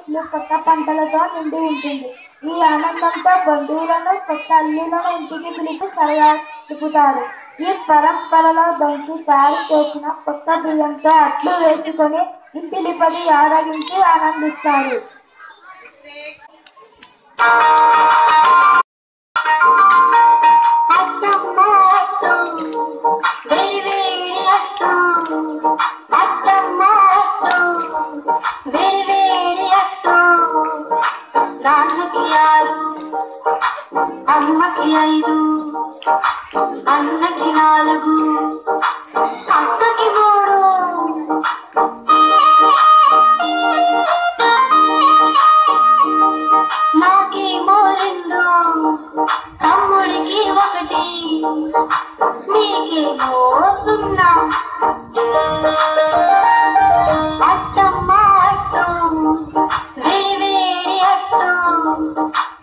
ఇల్లు కొత్త పంటలతో నిండి ఉంటుంది ఈ ఆనందంతో బంధువులను కొత్త అల్లులను ఇంటికి పిలిచి సరదా తిప్పుతారు ఈ పరంపరలో దంచి తయారు చేసిన కొత్త బియ్యంతో అట్లు వేసుకొని ఇంటిలిపది ఆరగించి ఆనందిస్తారు అత్తమ్మ అట్టు, వేడి వేడి అట్టు. అత్తమ్మ అట్టు, వేడి వేడి అట్టు. నాన్నకి ఆరు అమ్మకి ఐదు అన్నకి నాలుగు అక్కకి మూడు నాకేమో రెండు తమ్ముడికి ఒకటి నీకేమో సున్నా అట్టమ్మ అట్టు వేడి వేడి అట్టు